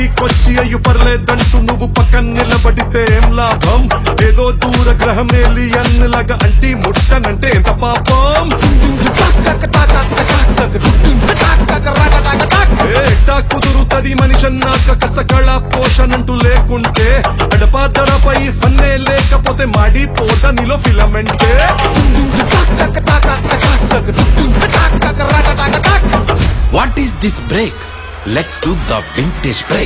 పార్టీకొచ్చి అయ్యు పర్లేదంటూ నువ్వు పక్కన నిలబడితే ఏం లాభం ఏదో దూర గ్రహం ఏలియన్ లాగా అంటి ముట్టనంటే ఎంత పాపం ఏటా కుదురుతది మనిషన్నాక కష్ట కళ పోషణంటూ లేకుంటే అడపాదరపై ఫన్నే లేకపోతే మాడిపోత నీలో ఫిలమెంటే What is this break? Let's do the vintage break.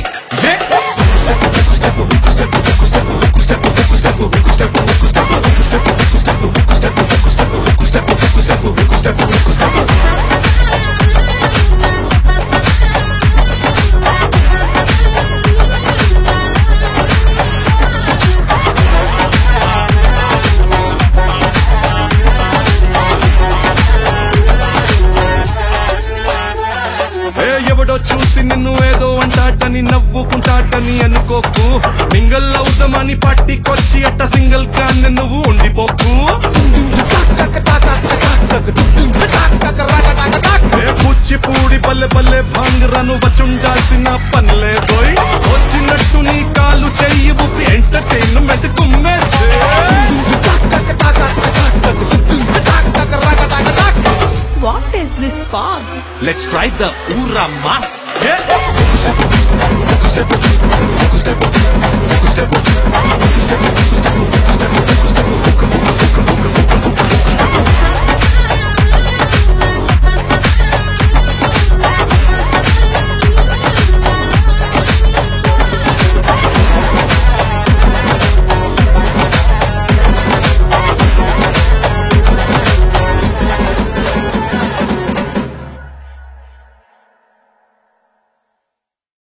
ఏ ఎవడో చూసి నిన్ను ఏదో అంటాటని నవ్వుకుంటాటని అనుకోకు మింగల్ అవుదామని పార్టీకొచ్చి అట్ట సింగిల్ గా నువ్వు ఉండిపోకు ఏ కూచిపూడి బల్లె బల్లె భాంగరను వచ్చుండాల్సిన పనిలే పోయి వచ్చినట్టు నీ కాలు చెయ్యి ఊపి ఎంటర్టైన్మెంట్ కుమ్మేసే What is this pause? Let's try the Ura Mas. Yeah.